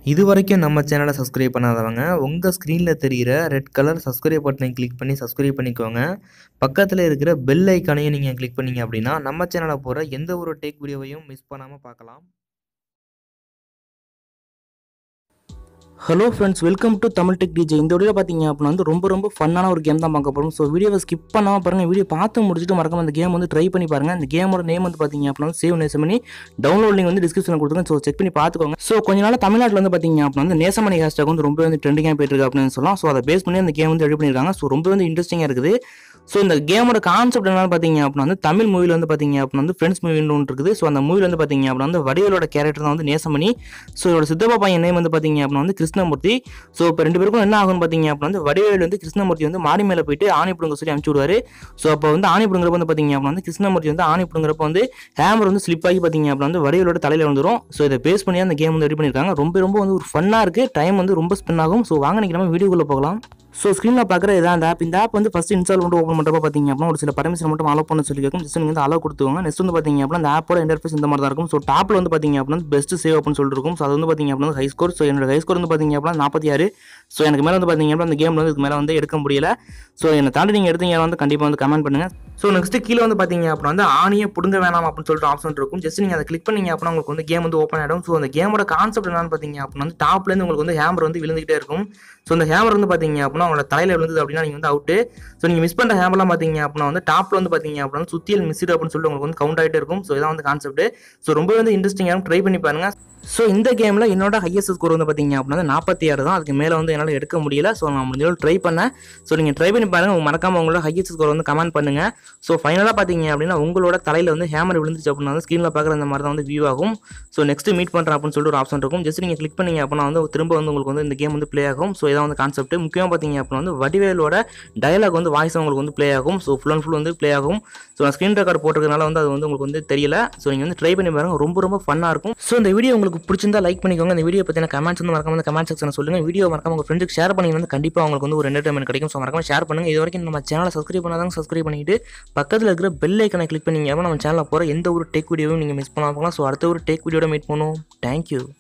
இது வரைக்கும் நம்ம சேனலை சப்ஸ்கிரைப் பண்ணாதவங்க உங்கள் ஸ்க்ரீனில் தெரிகிற ரெட் கலர் சப்ஸ்கிரைப் பட்டனை கிளிக் பண்ணி சப்ஸ்கிரைப் பண்ணிக்கோங்க பக்கத்தில் இருக்கிற பெல் ஐக்கானையும் நீங்கள் கிளிக் பண்ணீங்க அப்படின்னா நம்ம சேனலில் போகிற எந்த ஒரு டேக் வீடியோவையும் மிஸ் பண்ணாமல் பார்க்கலாம் hello friends welcome to Tamil tech DJ இந்த வீடியோ பார்த்தீங்க அப்படின்னா வந்து ரொம்ப ரொம்ப ஃபன்னான ஒரு கேம் தான் பார்க்க போகிறோம் ஸோ வீடியோவை ஸ்கிப் பண்ணாமல் பாருங்கள் வீடியோ பார்த்து முடிச்சுட்டு மறக்காம அந்த கேம் வந்து ட்ரை பண்ணி பாருங்கள் இந்த கேமோட நேம் வந்து பார்த்தீங்க அப்படின்னா வந்து சேவ் நேசமணி டவுன்லோட் லிங்க் வந்து டிஸ்கிரிப்ஷனில் கொடுத்துருக்கேன் ஸோ செக் பண்ணி பார்த்துக்கோங்க ஸோ கொஞ்ச நாள் தமிழ்நாட்டில் வந்து பார்த்தீங்க அப்படின்னா வந்து நேசமணி ஹேஷ்டாக் வந்து ரொம்ப வந்து ட்ரெண்டிங்காக போயிட்டு இருக்கு அப்படின்னு சொல்லலாம் ஸோ அதை பேஸ் பண்ணி அந்த கேம் வந்து ரெடி பண்ணியிருக்காங்க ஸோ ரொம்ப வந்து இன்ட்ரெஸ்டிங்காக இருக்குது ஸோ இந்த கேமோட கான்செப்ட் என்னன்னு பார்த்தீங்க அப்படின்னா வந்து தமிழ் மூவியில் வந்து பார்த்தீங்க அப்படின்னா வந்து ஃப்ரெண்ட்ஸ் மூவின்னு ஒன்று இருக்குது ஸோ அந்த மூவியில் வந்து பார்த்தீங்க அப்படின்னா வந்து வடிவேலோட கேரக்டர் தான் வந்து நேசமணி ஸோ இதோட சித்தப்பா பையன் நேம் வந்து பார்த்தீங்க அப்படின்னா வந்து கிருஷ்ணமூர்த்தி ஸோ இப்போ ரெண்டு பேருக்கும் என்ன ஆகும்னு பார்த்தீங்க அப்படின்னா வந்து வடிவேலு வந்து கிருஷ்ணமூர்த்தி வந்து மாடி மேலே போயிட்டு ஆணி பிடுங்க சொல்லி அனுப்பிச்சு விடுவாரு ஸோ அப்போ வந்து ஆணி பிடுங்குறப்ப வந்து பார்த்தீங்க அப்படின்னா வந்து கிருஷ்ணமூர்த்தி வந்து ஆணி பிடுங்குறப்ப வந்து ஹேமர் வந்து ஸ்லிப் ஆகி பார்த்தீங்க அப்படின்னா வந்து வடிவேலோட தலையில் வந்துடும் ஸோ இதை பேஸ் பண்ணி அந்த கேம் வந்து ரெடி பண்ணியிருக்காங்க ரொம்ப ரொம்ப வந்து ஒரு ஃபன்னாக இருக்குது டைம் வந்து ரொம்ப ஸ்பெண்ட் ஆகும் ஸோ வாங்க நீங்கள் நம்ம வீடியோக்குள்ளே போகலாம் ஸோ ஸ்க்ரீனில் பார்க்குற இதான் அந்த ஆப் இந்த ஆப் வந்து ஃபஸ்ட் இன்ஸ்டால் பண்ணிட்டு ஓப்பன் பண்ணுறப்ப பார்த்தீங்க அப்படின்னா ஒரு சில பர்மிஷன் மட்டும் அலோ பண்ண சொல்லி கேட்கும் ஜஸ்ட் நீங்கள் வந்து அலோ கொடுத்துவாங்க நெக்ஸ்ட் வந்து பார்த்தீங்க அப்படின்னா அந்த ஆப்போட இன்டர்ஃபேஸ் இந்த மாதிரி தான் இருக்கும் ஸோ டாப்பில் வந்து பார்த்தீங்க அப்படின்னா பெஸ்ட் சேவ் அப்படின்னு சொல்லிட்டு இருக்கும் ஸோ அது வந்து பார்த்தீங்க அப்படின்னா ஹை ஸ்கோர் ஸோ என்னோட ஹை ஸ்கோர் வந்து பார்த்தீங்க அப்படின்னா நாற்பத்தி ஆறு ஸோ எனக்கு மேலே வந்து பார்த்தீங்க அப்படின்னா அந்த கேமில் வந்து இதுக்கு மேலே வந்து எடுக்க முடியல ஸோ என்னை தாண்டி நீங்கள் எடுத்தீங்க வந்து கண்டிப்பாக வந்து கமெண்ட் பண்ணுங்கள் ஸோ நெக்ஸ்ட் கீழே வந்து பார்த்தீங்க அப்படின்னா வந்து ஆணியை பிடுங்க வேணாம் அப்படின்னு சொல்லிட்டு ஆப்ஷன் இருக்கும் ஜஸ்ட் நீங்கள் அதை கிளிக் பண்ணீங்க அப்படின்னா உங்களுக்கு வந்து கேம் வந்து ஓப்பன் ஆகிடும் ஸோ அந்த கேமோட கான்செப்ட் என்னன்னு பார்த்தீங்க அப்படின்னா வந்து டாப்லேருந்து உங்களுக்கு வந்து ஹேமர் வந்து விழுந்துகிட்டே இருக்கும் ஸோ அந்த ஹேமர் வந்து பார்த்தீங்க அப்படின்னா உங்களோட தலையில் விழுந்தது அப்படின்னா நீங்கள் வந்து அவுட்டு ஸோ நீங்கள் மிஸ் பண்ணுற ஹேமர்லாம் பார்த்தீங்க அப்படின்னா வந்து டாப்பில் வந்து பார்த்தீங்க அப்படின்னா சுத்தியல் மிஸ்டு அப்படின்னு சொல்லிட்டு உங்களுக்கு வந்து கவுண்ட் ஆகிட்டே இருக்கும் ஸோ இதான் வந்து கான்செப்ட் ஸோ ரொம்ப வந்து இன்ட்ரெஸ்டிங்காக ட்ரை பண்ணி பாருங்க ஸோ இந்த கேமில் என்னோட ஹையஸ்ட் ஸ்கோர் வந்து பார்த்தீங்க அப்படின்னா வந்து நாற்பத்தி ஆறு தான் அதுக்கு மேலே வந்து என்னால் எடுக்க முடியல ஸோ நான் முடிஞ்ச ட்ரை பண்ணேன் ஸோ நீங்கள் ட்ரை பண்ணி பாருங்க உங்க மறக்காம உங்களோட ஹையஸ்ட் ஸ்கோர் வந்து கமெண்ட் பண்ணுங்க ஸோ ஃபைனலாக பார்த்தீங்க அப்படின்னா உங்களோட தலையில் வந்து ஹேமர் விழுந்துச்சு அப்படின்னா வந்து ஸ்க்ரீனில் பார்க்குற அந்த மாதிரி தான் வந்து வியூ ஆகும் ஸோ நெக்ஸ்ட் மீட் பண்ணுறேன் அப்படின்னு சொல்லிட்டு ஒரு ஆப்ஷன் இருக்கும் ஜஸ்ட் நீங்கள் கிளிக் பண்ணீங்க அப்படின்னா வந்து திரும்ப வந்து உங்களுக்கு வந்து இந்த கேம் வந்து ப்ளே ஆகும் ஸோ இதான் வந்து கான்செப்ட் முக்கியமாக பார்த்தீங்க அப்படின்னா வந்து வடிவேலோட டயலாக் வந்து வாய்ஸ் உங்களுக்கு வந்து ப்ளே ஆகும் ஸோ ஃபுல் அண்ட் ஃபுல் வந்து ப்ளே ஆகும் ஸோ நான் ஸ்க்ரீன் ரெக்கார்ட் போட்டிருக்கனால வந்து அது வந்து உங்களுக்கு வந்து தெரியல ஸோ நீங்கள் வந்து ட்ரை பண்ணி பாருங்க ரொம்ப ரொம்ப ஃபன்னாக இருக்கும் ஸோ இந்த வீடியோ உங்களுக்கு பிடிச்சிருந்தா லைக் பண்ணிக்கோங்க இந்த வீடியோ பற்றின கமெண்ட்ஸ் வந்து மறக்காம இந்த கமெண்ட் செக்ஷன் சொல்லுங்கள் வீடியோ மறக்காம உங்கள் ஃப்ரெண்டுக்கு ஷேர் பண்ணி வந்து கண்டிப்பாக உங்களுக்கு வந்து ஒரு என்டர்டைன்மெண்ட் கிடைக்கும் ஸோ மறக்காம ஷேர் பண்ணுங்கள் இது வரைக்கும் நம்ம சேனலை சப்ஸ்கிரைப் பண்ணாதாங்க சப்ஸ்கிரைப் பண்ணிட்டு பக்கத்தில் இருக்கிற பெல் ஐக்கனை கிளிக் பண்ணிங்க நம்ம சேனலில் போகிற எந்த ஒரு டேக் வீடியோவும் நீங்கள் மிஸ் பண்ணாமல் போகலாம் ஸோ அடுத்த ஒரு டேக் வீடியோட மீட் பண்ணுவோம் தேங்க்யூ